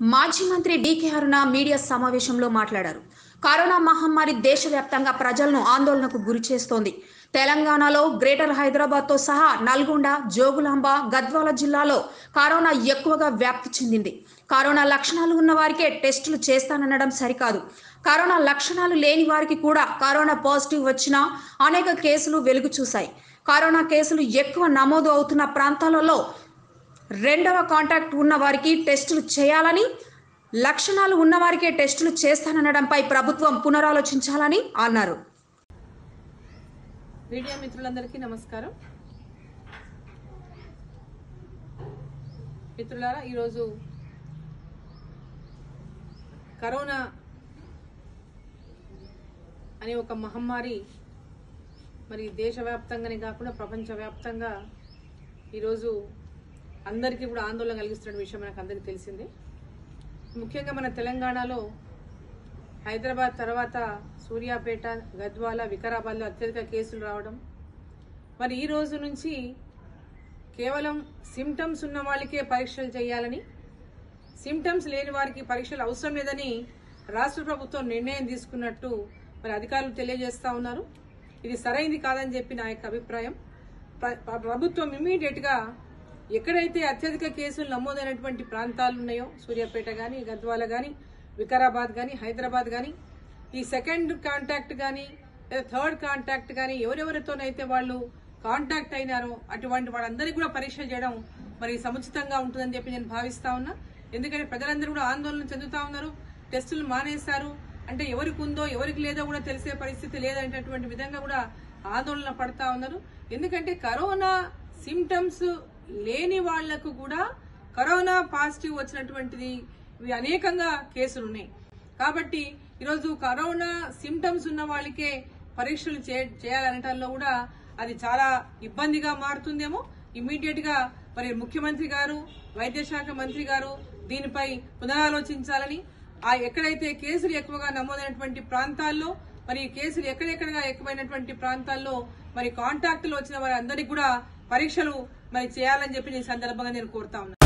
మాజీ మంత్రి డీకే అరుణ మీడియా సమావేశంలో మాట్లాడారు కరోనా మహమ్మారి దేశవ్యాప్తంగా ప్రజలను ఆందోళనకు గురి చేస్తోంది తెలంగాణలో గ్రేటర్ హైదరాబాద్తో సహా నల్గొండ జోగులాంబ గద్వాల జిల్లాలో కరోనా ఎక్కువగా వ్యాప్తి చెందింది కరోనా లక్షణాలు ఉన్న వారికే టెస్టులు చేస్తాననడం సరికాదు కరోనా లక్షణాలు లేని వారికి కూడా కరోనా పాజిటివ్ వచ్చినా అనేక కేసులు వెలుగు చూశాయి కరోనా కేసులు ఎక్కువ నమోదు అవుతున్న ప్రాంతాలలో రెండవ కాంటాక్ట్ ఉన్న వారికి టెస్టులు చేయాలని లక్షణాలు ఉన్నవారికే టెస్టులు చేస్తాననడంపై ప్రభుత్వం పునరాలోచించాలని అన్నారు మీడియా మిత్రులందరికీ నమస్కారం మిత్రులారా ఈరోజు కరోనా అనే ఒక మహమ్మారి మరి దేశవ్యాప్తంగానే కాకుండా ప్రపంచవ్యాప్తంగా ఈరోజు అందరికీ కూడా ఆందోళన కలిగిస్తున్న విషయం మనకు అందరికీ తెలిసిందే ముఖ్యంగా మన తెలంగాణలో హైదరాబాద్ తర్వాత సూర్యాపేట గద్వాల వికారాబాద్లో అత్యధిక కేసులు రావడం మరి ఈ రోజు నుంచి కేవలం సిమ్టమ్స్ ఉన్న వాళ్ళకే పరీక్షలు చేయాలని సిమ్టమ్స్ లేని వారికి పరీక్షలు అవసరం లేదని రాష్ట్ర ప్రభుత్వం నిర్ణయం తీసుకున్నట్టు మరి అధికారులు తెలియజేస్తా ఉన్నారు ఇది సరైంది కాదని చెప్పి నా యొక్క అభిప్రాయం ప్ర- ప్ర- ప్రభుత్వం ఇమీడియట్ గా ఎక్కడైతే అత్యధిక కేసులు నమోదైనటువంటి ప్రాంతాలు ఉన్నాయో సూర్యాపేట గాని గద్వాల గాని వికారాబాద్ గాని హైదరాబాద్ గాని ఈ సెకండ్ కాంటాక్ట్ గాని లేదా థర్డ్ కాంటాక్ట్ గాని ఎవరెవరితోనైతే వాళ్ళు కాంటాక్ట్ అయినారో అటువంటి వాళ్ళందరికీ కూడా పరీక్షలు చేయడం మరి సముచితంగా ఉంటుందని చెప్పి నేను భావిస్తా ఉన్నా ఎందుకంటే ప్రజలందరూ కూడా ఆందోళన చెందుతా ఉన్నారు టెస్టులు మానేశారు అంటే ఎవరికి ఉందో ఎవరికి లేదో కూడా తెలిసే పరిస్థితి లేదనేటటువంటి విధంగా కూడా ఆందోళన పడతా ఉన్నారు ఎందుకంటే కరోనా సిమ్టమ్స్ లేని వాళ్లకు కూడా కరోనా పాజిటివ్ వచ్చినటువంటిది ఇవి అనేకంగా కేసులు ఉన్నాయి కాబట్టి ఈరోజు కరోనా సిమ్టమ్స్ ఉన్న వాళ్ళకే పరీక్షలు చే- చేయాలనటంలో కూడా అది చాలా ఇబ్బందిగా మారుతుందేమో ఇమ్మీడియట్ గా మరి ముఖ్యమంత్రి గారు వైద్య శాఖ మంత్రి గారు దీనిపై పునరాలోచించాలని ఆ ఎక్కడైతే కేసులు ఎక్కువగా నమోదైనటువంటి ప్రాంతాల్లో మరి ఈ కేసులు ఎక్కడెక్కడగా ఎక్కువైనటువంటి ప్రాంతాల్లో మరి కాంటాక్ట్ లో వచ్చిన వారందరికీ కూడా పరీక్షలు మరి చేయాలని చెప్పి ఈ సందర్భంగా నేను కోరుతా ఉన్నాను